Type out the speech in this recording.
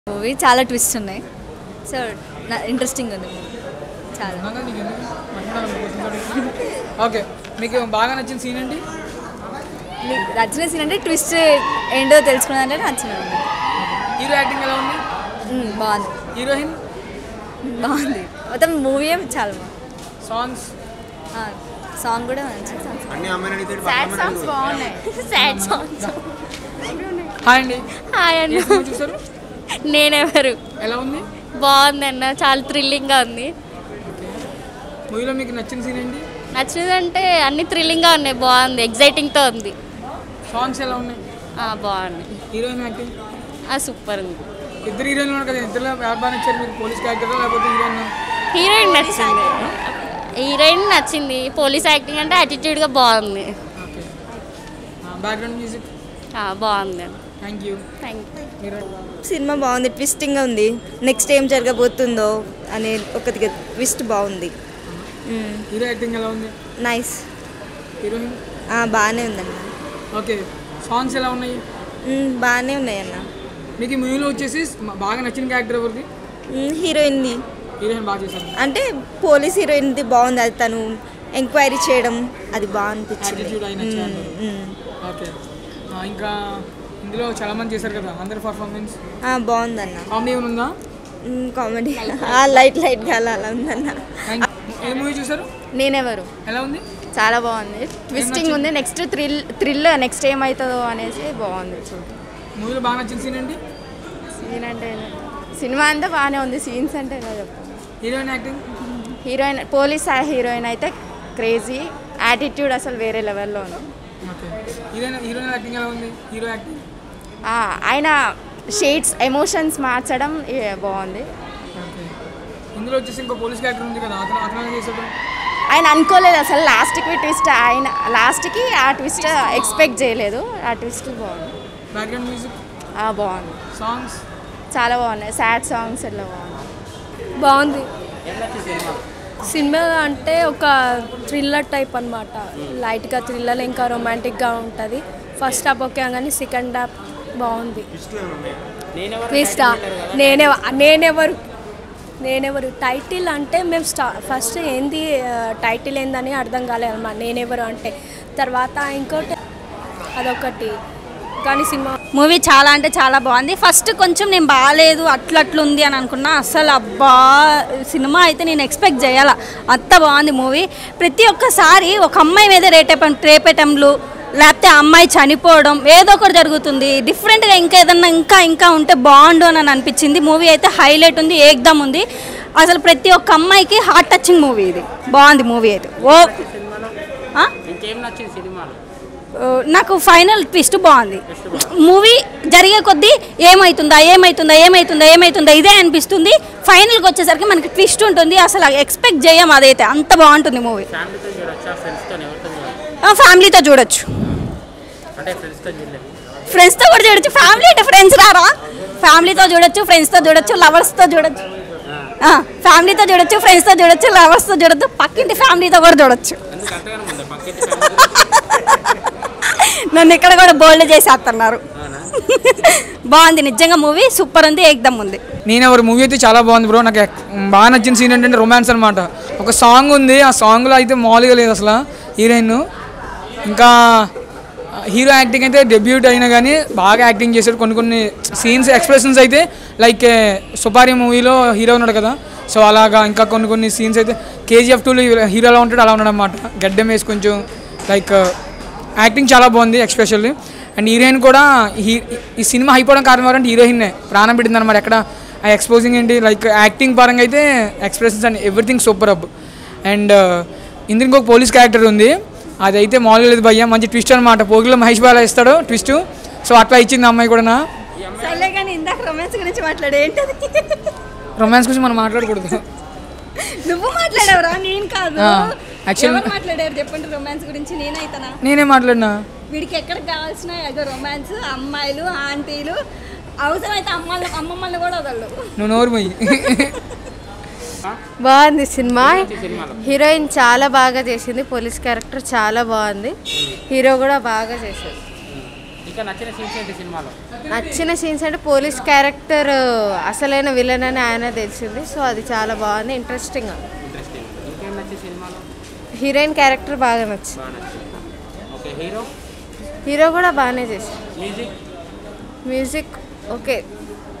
Movie చాలా twist ఉన్నాయి so interesting ఉంది మూవీ చాలా అన్నా నీకు ఎందుకు? మాట్లాడాలి క్వశ్చన్స్ అడుగుతున్నా. ఓకే మీకు బాగా నచ్చిన సీన్ ఏంటి మీకు నచ్చిన సీన్ అంటే ట్విస్ట్ ఏంటో తెలుసుకున్నదంటే నచ్చిన హీరో యాక్టింగ్ ఎలా ఉంది బాగుంది హీరోయిన్ బాగుంది మొత్తం మూవీ చాలా బాగుంది సాంగ్స్ సాంగ్ కూడా మంచి సాంగ్ అన్ని అమ్మాయిని అడిగితే సాడ్ సాంగ్స్ బాగున్నాయి సాడ్ సాంగ్స్ హాయ్ అండి హాయ్ ఏ అన్న సినిమా చూసారు నేనెవరు ఎలా ఉంది బాగుంది అన్న చాలా థ్రిల్లింగ్గా ఉంది మూవీలో మీకు నచ్చిన సీన్ ఏంటి నచ్చినదంటే అన్ని థ్రిల్లింగ్గా ఉన్నాయి బాగుంది ఎగ్జైటింగ్తో ఉంది సాంగ్స్ ఎలా ఉన్నాయి ఆ, బాగుంది హీరోయిన్ యాక్టింగ్ ఆ, సూపర్ ఉంది ఇద్దరు హీరోయిన్లు ఉన్నారు కదా ఇద్దరు ఎవరు బాగా నచ్చారు మీకు పోలీస్ క్యారెక్టర్ లేకపోతే హీరోయిన్ హీరోయిన్ నచ్చింది హీరోయిన్ నచ్చింది పోలీస్ యాక్టింగ్ అంటే యాటిట్యూడ్గా బాగుంది ఓకే బ్యాక్గ్రౌండ్ మ్యూజిక్ ఆ, బాగుంది థ్యాంక్ యూ థ్యాంక్ యూ మీరు సినిమా బాగుంది ట్విస్టింగ్గా ఉంది నెక్స్ట్ ఏం జరగబోతుందో అనే ఒక ట్విస్ట్ బాగుంది హీరో యాక్టింగ్ ఎలా ఉంది నైస్ హీరోయిన్ బాగానే ఉందన్న ఓకే సాంగ్స్ ఎలా ఉన్నాయి మ్మ్, బాగానే ఉన్నాయన్న మీకు ఈ మూవీలో వచ్చేసి బాగా నచ్చిన క్యారెక్టర్ ఎవరిది మ్మ్, హీరోయిన్ది హీరోయిన్ బాగా చేశారు అంటే పోలీస్ హీరోయిన్ది బాగుంది అది తను ఎంక్వైరీ చేయడం అది బాగా అనిపించింది యాటిట్యూడ్ అయిన మ్మ్, మ్మ్. ఓకే ఆ, ఇంకా ఇందులో చాలా మంది చేశారు కదా అందరి పర్ఫార్మెన్స్ ఆ, బాగుందన్న కామెడీ ఏమైనా ఉందా మ్మ్, కామెడీ లైట్ లైట్గా అలా అలా ఉందన్న థ్యాంక్ ఏ మూవీ చూసారు నేనెవరు ఎలా ఉంది చాలా బాగుంది ట్విస్టింగ్ ఉంది నెక్స్ట్ థ్రిల్ థ్రిల్ నెక్స్ట్ ఏమవుతుందో అనేసి బాగుంది చూడండి మూవీలో బాగా నచ్చిన సీన్ ఏంటి సీన్ అంటే సినిమా అంతా బాగానే ఉంది సీన్స్ అంటే ఎలా చెప్తాను heroine acting heroine police heroine అయితే క్రేజీ యాటిట్యూడ్ అసలు వేరే లెవెల్లో ఉంది ఓకే హీరోయిన్ హీరోయిన్ యాక్టింగ్ ఎలా ఉంది హీరో యాక్టింగ్ ఆ, ఆయన షేడ్స్ ఎమోషన్స్ మార్చడం ఏ, బాగుంది ఓకే ఇందులో వచ్చేసి ఇంకో పోలీస్ క్యారెక్టర్ ఉంది కదా అతను అతను ఎలా చేశాడు ఆయన అనుకోలేదు అసలు లాస్ట్కి ట్విస్ట్ ఆయన లాస్ట్కి ఆ ట్విస్ట్ ఎక్స్పెక్ట్ చేయలేదు ఆ ట్విస్ట్ బాగుంది బ్యాక్గ్రౌండ్ మ్యూజిక్ ఆ, బాగుంది సాంగ్స్ చాలా బాగున్నాయి సాడ్ సాంగ్స్ ఎట్లా బాగున్నాయి బాగుంది సినిమా అంటే ఒక థ్రిల్లర్ టైప్ అనమాట లైట్గా థ్రిల్లర్ ఇంకా రొమాంటిక్గా ఉంటుంది ఫస్ట్ హాఫ్ ఓకే కానీ సెకండ్ హాఫ్ బాగుంది ట్విస్టా నేనే నేనెవరు నేనెవరు టైటిల్ అంటే మేము స్టా ఫస్ట్ ఏంది ఆ, టైటిల్ ఏందని అర్థం కాలేదు అన్నమాట నేనెవరు అంటే తర్వాత ఇంకోటి అదొకటి కానీ సినిమా మూవీ చాలా అంటే చాలా బాగుంది ఫస్ట్ కొంచెం నేను బాగాలేదు అట్లట్లుంది అని అనుకున్నా అసలు అబ్బా సినిమా అయితే నేను ఎక్స్పెక్ట్ చేయాల అంత బాగుంది మూవీ ప్రతి ఒక్కసారి ఒక అమ్మాయి మీద రేపే రేపేటంలు లేకపోతే ఆ అమ్మాయి చనిపోవడం ఏదో ఒకటి జరుగుతుంది డిఫరెంట్గా ఇంకా ఏదన్నా ఇంకా ఇంకా ఉంటే బాగుండు అని అనిపించింది మూవీ అయితే హైలైట్ ఉంది ఏకదమ్ ఉంది అసలు ప్రతి ఒక్క అమ్మాయికి హార్ట్ టచింగ్ మూవీ ఇది బాగుంది మూవీ అయితే ఓ ఆ? ఆ, నాకు ఫైనల్ ట్విస్ట్ బాగుంది మూవీ జరిగే కొద్దీ ఏమవుతుందా ఏమవుతుందా ఏమవుతుందా ఏమవుతుందా ఇదే అనిపిస్తుంది ఫైనల్కి వచ్చేసరికి మనకి ట్విస్ట్ ఉంటుంది అసలు ఎక్స్పెక్ట్ చేయం అదైతే అంత బాగుంటుంది మూవీ ఫ్యామిలీతో చూడొచ్చు ఫ్రెండ్స్తో కూడా చూడొచ్చు ఫ్యామిలీ అంటే ఫ్రెండ్స్ రారా ఫ్యామిలీతో చూడొచ్చు ఫ్రెండ్స్తో చూడొచ్చు లవర్స్తో చూడొచ్చు ఫ్యామిలీతో చూడొచ్చు ఫ్రెండ్స్తో చూడొచ్చు లవర్స్తో చూడొచ్చు పక్కింటి ఫ్యామిలీతో కూడా చూడొచ్చు నన్ను ఇక్కడ కూడా బోల్డ్ చేసేస్తున్నారు బాగుంది నిజంగా మూవీ సూపర్ ఉంది ఏకదమ్ ఉంది నేను ఎవరు మూవీ అయితే చాలా బాగుంది బ్రో నాకు ఎక్- బాగా నచ్చిన సీన్ ఏంటంటే రొమాన్స్ అనమాట ఒక సాంగ్ ఉంది ఆ సాంగ్లో అయితే మామూలుగా లేదు అసలు హీరోయిన్ ఇంకా హీరో యాక్టింగ్ అయితే డెబ్యూట్ అయినా కానీ బాగా యాక్టింగ్ చేశాడు కొన్ని కొన్ని సీన్స్ ఎక్స్ప్రెషన్స్ అయితే లైక్ సుపారి మూవీలో హీరో ఉన్నాడు కదా సో అలాగా ఇంకా కొన్ని కొన్ని సీన్స్ అయితే కేజీఎఫ్ టూలో హీరో ఎలా ఉంటాడు అలా ఉన్నాడు అనమాట గడ్డం వేసి కొంచెం లైక్ యాక్టింగ్ చాలా బాగుంది ఎక్స్పెషల్లీ అండ్ హీరోయిన్ కూడా హీ ఈ సినిమా అయిపోవడం కారణం ఎవరంటే హీరోయిన్నే ప్రాణం పెట్టింది అనమాట ఎక్కడ ఆ ఎక్స్పోజింగ్ ఏంటి లైక్ యాక్టింగ్ పరంగా అయితే expressions and everything super up and ఇందులో ఇంకొక పోలీస్ క్యారెక్టర్ ఉంది అదైతే మామూలుగా లేదు భయ్య మంచి ట్విస్ట్ అనమాట పోగిలో మహేష్ బాలా ఇస్తాడు ట్విస్ట్ సో అట్లా ఇచ్చింది ఆ అమ్మాయి కూడా సర్లే కానీ ఇందాక రొమాన్స్ గురించి మాట్లాడే ఏంటది రొమాన్స్ గురించి మనం మాట్లాడకూడదు నువ్వు మాట్లాడావురా నేను కాదు ఆ, actually- ఎవరు మాట్లాడారు చెప్పండి రొమాన్స్ గురించి నేనైతనా నేనే మాట్లాడినా వీడికి ఎక్కడ కావాల్సిన ఏదో రొమాన్స్ అమ్మాయిలు ఆంటీలు అవసరమైతే అమ్మాయిలు అమ్మమ్మల్ని కూడా వదలరు నువ్వు నోరు పోయి బాగుంది సినిమా హీరోయిన్ చాలా బాగా చేసింది పోలీస్ క్యారెక్టర్ చాలా బాగుంది హీరో కూడా బాగా చేశాడు ఇంకా నచ్చిన సీన్స్ ఏంటి సినిమాలో నచ్చిన సీన్స్ అంటే పోలీస్ క్యారెక్టర్ అసలైన విలన్ అని ఆయన తెలిసింది సో అది చాలా బాగుంది ఇంట్రెస్టింగ్ ఇంట్రెస్టింగ్ ఇంకేం నచ్చింది సినిమాలో హీరోయిన్ క్యారెక్టర్ బాగా నచ్చింది బాగా నచ్చింది ఓకే హీరో హీరో కూడా బాగానే చేశారు మ్యూజిక్ మ్యూజిక్ ఓకే